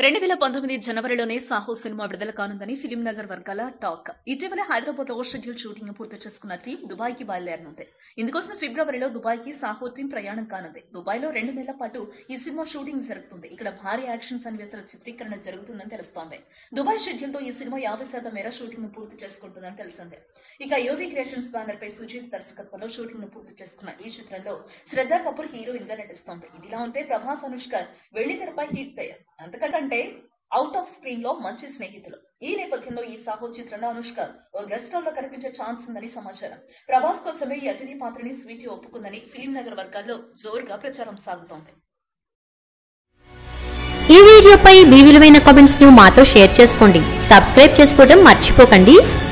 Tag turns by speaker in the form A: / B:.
A: రెండు వేల పంతొమ్మిది జనవరిలోనే సాహో సినిమా విడుదల కానుందని ఫిలిం నగర్ వర్గాల టాక్ ఇటీవల హైదరాబాద్ లో షెడ్యూల్ షూటింగ్ పూర్తి చేసుకున్న టీం దుబాయ్ కి బయలుదేరనుంది ఇందుకోసం ఫిబ్రవరిలో దుబాయ్ కి సాహో టీం ప్రయాణం కానుంది దుబాయ్ లో రెండు నెలల పాటు ఈ సినిమా షూటింగ్ జరుగుతుంది ఇక్కడ భారీ యాక్షన్ సన్నివేశాల చిత్రీకరణ జరుగుతుందని తెలుస్తోంది దుబాయ్ షెడ్యూల్ తో ఈ సినిమా యాభై శాతం మేర షూటింగ్ ను పూర్తి చేసుకుంటుందని తెలిసింది ఇక యోవి క్రియేషన్స్ బ్యానర్ పై సుజీత్ దర్శకత్వంలో షూటింగ్ ను పూర్తి చేసుకున్న ఈ చిత్రంలో శ్రద్ధా కపూర్ హీరోయిన్ గా నటిస్తోంది ఇదిలా ఉంటే ప్రభాస్ అనుష్క వెళ్లి తెరపై హిట్ పేరు అంతకంటే అవుట్ ఆఫ్ స్క్రీన్ లో మంచి స్నేహితులు ఈ నేపథ్యంలో ఈ సాహో చిత్రంలో అనుష్క ఓ గెస్ట్ రోల్ లో కనిపించే ఛాన్స్ ఉందని సమాచారం ప్రభాస్ కోసమే ఈ అతిథి పాత్రని స్వీటీ ఒప్పుకుందని ఫిలిం నగర్ వర్గాల్లో జోరుగా ప్రచారం సాగుతోంది
B: ఈ వీడియోపై మీ విలువైన కామెంట్స్ ను మాతో షేర్ చేసుకోండి సబ్స్క్రైబ్ చేసుకోవడం మర్చిపోకండి